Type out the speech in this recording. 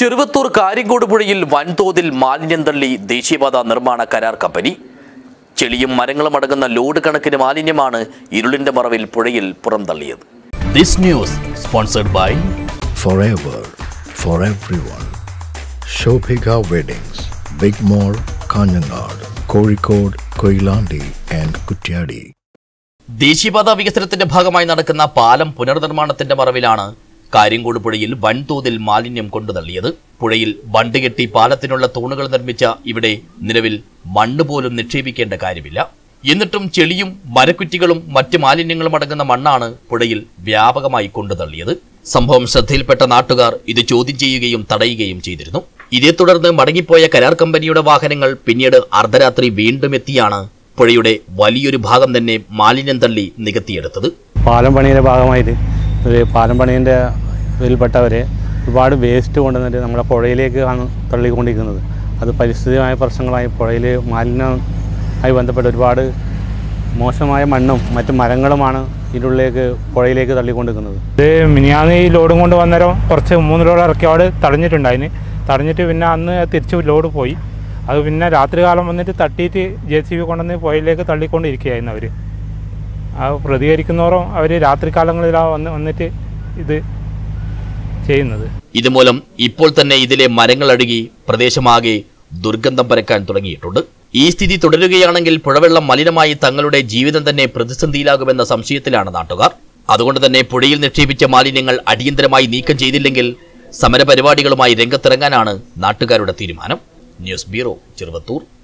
ചെറുവത്തൂർ കാര്യങ്കോട് പുഴയിൽ വൻതോതിൽ മാലിന്യം തള്ളി ദേശീയപാത നിർമ്മാണ കരാർ കമ്പനി ചെളിയും മരങ്ങളും അടങ്ങുന്ന ലോഡ് കണക്കിന് മാലിന്യമാണ് ഇരുളിന്റെ മറവിൽ പുഴയിൽ പുറന്തള്ളിയത് this news sponsored by forever for everyone. Shobhika Weddings, Big Mall, Kanyanad, Kozhikode, Koilandi and Kutyadi. ദേശീയപാത വികസനത്തിന്റെ ഭാഗമായി നടക്കുന്ന പാലം പുനർനിർമ്മാണത്തിന്റെ മറവിലാണ് കാര്യങ്കോട് പുഴയിൽ വൻതോതിൽ മാലിന്യം കൊണ്ടുതള്ളിയത് പുഴയിൽ ബണ്ട് കെട്ടി പാലത്തിനുള്ള തൂണുകൾ നിർമ്മിച്ച ഇവിടെ നിലവിൽ മണ്ണ് പോലും നിക്ഷേപിക്കേണ്ട കാര്യമില്ല എന്നിട്ടും ചെളിയും മരക്കുറ്റികളും മറ്റ് മാലിന്യങ്ങളും അടങ്ങുന്ന മണ്ണാണ് പുഴയിൽ വ്യാപകമായി കൊണ്ടുതള്ളിയത് സംഭവം ശ്രദ്ധയിൽപ്പെട്ട നാട്ടുകാർ ഇത് ചോദ്യം ചെയ്യുകയും തടയുകയും ചെയ്തിരുന്നു ഇതേ തുടർന്ന് മടങ്ങിപ്പോയ കരാർ കമ്പനിയുടെ വാഹനങ്ങൾ പിന്നീട് അർദ്ധരാത്രി വീണ്ടും എത്തിയാണ് പുഴയുടെ വലിയൊരു ഭാഗം തന്നെ മാലിന്യം തള്ളി നികത്തിയെടുത്തത് പാലം പണിയുടെ ഭാഗമായിട്ട് ഒരു പാലം പണീൻ്റെ ഇതിൽപ്പെട്ടവർ ഒരുപാട് വേസ്റ്റ് കൊണ്ടുവന്നിട്ട് നമ്മുടെ പുഴയിലേക്ക് ആണ് തള്ളിക്കൊണ്ടിരിക്കുന്നത് അത് പരിസ്ഥിതിമായ പ്രശ്നങ്ങളായി പുഴയിൽ മാലിന്യം ആയി ബന്ധപ്പെട്ട് ഒരുപാട് മോശമായ മണ്ണും മറ്റു മരങ്ങളുമാണ് ഇതിനുള്ളിലേക്ക് പുഴയിലേക്ക് തള്ളിക്കൊണ്ടിരിക്കുന്നത് ഇത് മിനിയാന്ന് ഈ ലോഡും കൊണ്ട് വന്നേരം കുറച്ച് മൂന്ന് ലോഡ് ഇറക്കി അവിടെ തടഞ്ഞിട്ടുണ്ടായിന് തടഞ്ഞിട്ട് പിന്നെ അന്ന് തിരിച്ച് ലോഡ് പോയി അത് പിന്നെ രാത്രി കാലം വന്നിട്ട് തട്ടിയിട്ട് ജെ സി ബി കൊണ്ടുവന്ന് പുഴയിലേക്ക് തള്ളിക്കൊണ്ടിരിക്കുകയായിരുന്നു അവർ ആ പ്രതികരിക്കുന്നവരും അവർ രാത്രി കാലങ്ങളിലാണ് വന്ന് വന്നിട്ട് ഇത് ചെയ്യുന്നത് ഇതുമൂലം ഇപ്പോൾ തന്നെ ഇതിലെ മരങ്ങൾ അഴുകി പ്രദേശമാകെ ദുർഗന്ധം പരക്കാൻ തുടങ്ങിയിട്ടുണ്ട് ഈ സ്ഥിതി തുടരുകയാണെങ്കിൽ പുഴവെള്ളം മലിനമായി തങ്ങളുടെ ജീവിതം തന്നെ പ്രതിസന്ധിയിലാകുമെന്ന സംശയത്തിലാണ് നാട്ടുകാർ അതുകൊണ്ട് തന്നെ പുഴയിൽ നിക്ഷേപിച്ച മാലിന്യങ്ങൾ അടിയന്തരമായി നീക്കം ചെയ്തില്ലെങ്കിൽ സമരപരിപാടികളുമായി രംഗത്തിറങ്ങാനാണ് നാട്ടുകാരുടെ തീരുമാനം ന്യൂസ് ബ്യൂറോ ചെറുവത്തൂർ